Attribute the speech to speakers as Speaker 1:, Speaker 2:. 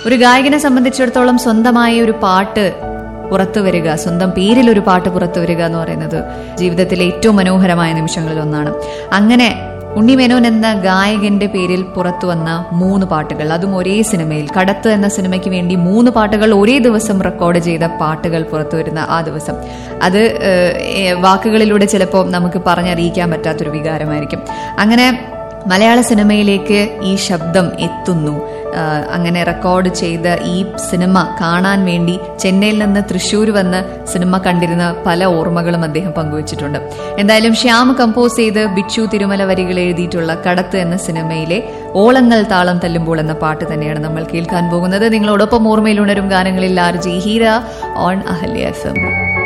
Speaker 1: ഒരു ഗായകനെ സംബന്ധിച്ചിടത്തോളം സ്വന്തമായ ഒരു പാട്ട് പുറത്തു വരിക സ്വന്തം പേരിൽ ഒരു പാട്ട് പുറത്തു വരിക എന്ന് പറയുന്നത് ജീവിതത്തിലെ ഏറ്റവും മനോഹരമായ നിമിഷങ്ങളിൽ ഒന്നാണ് അങ്ങനെ ഉണ്ണിമേനോൻ എന്ന ഗായകന്റെ പേരിൽ പുറത്തു വന്ന മൂന്ന് പാട്ടുകൾ അതും ഒരേ സിനിമയിൽ കടത്ത് എന്ന സിനിമയ്ക്ക് വേണ്ടി മൂന്ന് പാട്ടുകൾ ഒരേ ദിവസം റെക്കോർഡ് ചെയ്ത പാട്ടുകൾ പുറത്തു വരുന്ന ആ ദിവസം അത് ഏഹ്, ഏഹ്, വാക്കുകളിലൂടെ ചിലപ്പോൾ നമുക്ക് പറഞ്ഞറിയിക്കാൻ പറ്റാത്തൊരു വികാരമായിരിക്കും അങ്ങനെ മലയാള സിനിമയിലേക്ക് ഈ ശബ്ദം എത്തുന്നു ആ, അങ്ങനെ റെക്കോർഡ് ചെയ്ത ഈ സിനിമ കാണാൻ വേണ്ടി ചെന്നൈയിൽ നിന്ന് തൃശ്ശൂർ വന്ന് സിനിമ കണ്ടിരുന്ന പല ഓർമ്മകളും അദ്ദേഹം പങ്കുവച്ചിട്ടുണ്ട് എന്തായാലും ശ്യാം കമ്പോസ് ചെയ്ത് ബിച്ചു തിരുമല വരികൾ എഴുതിയിട്ടുള്ള കടത്ത് എന്ന സിനിമയിലെ ഓളങ്ങൾ താളം തല്ലുമ്പോൾ എന്ന പാട്ട് തന്നെയാണ് നമ്മൾ കേൾക്കാൻ പോകുന്നത് നിങ്ങളോടൊപ്പം ഓർമ്മയിൽ ഉണരും ഗാനങ്ങളിൽ R J Heera on Ahalya F M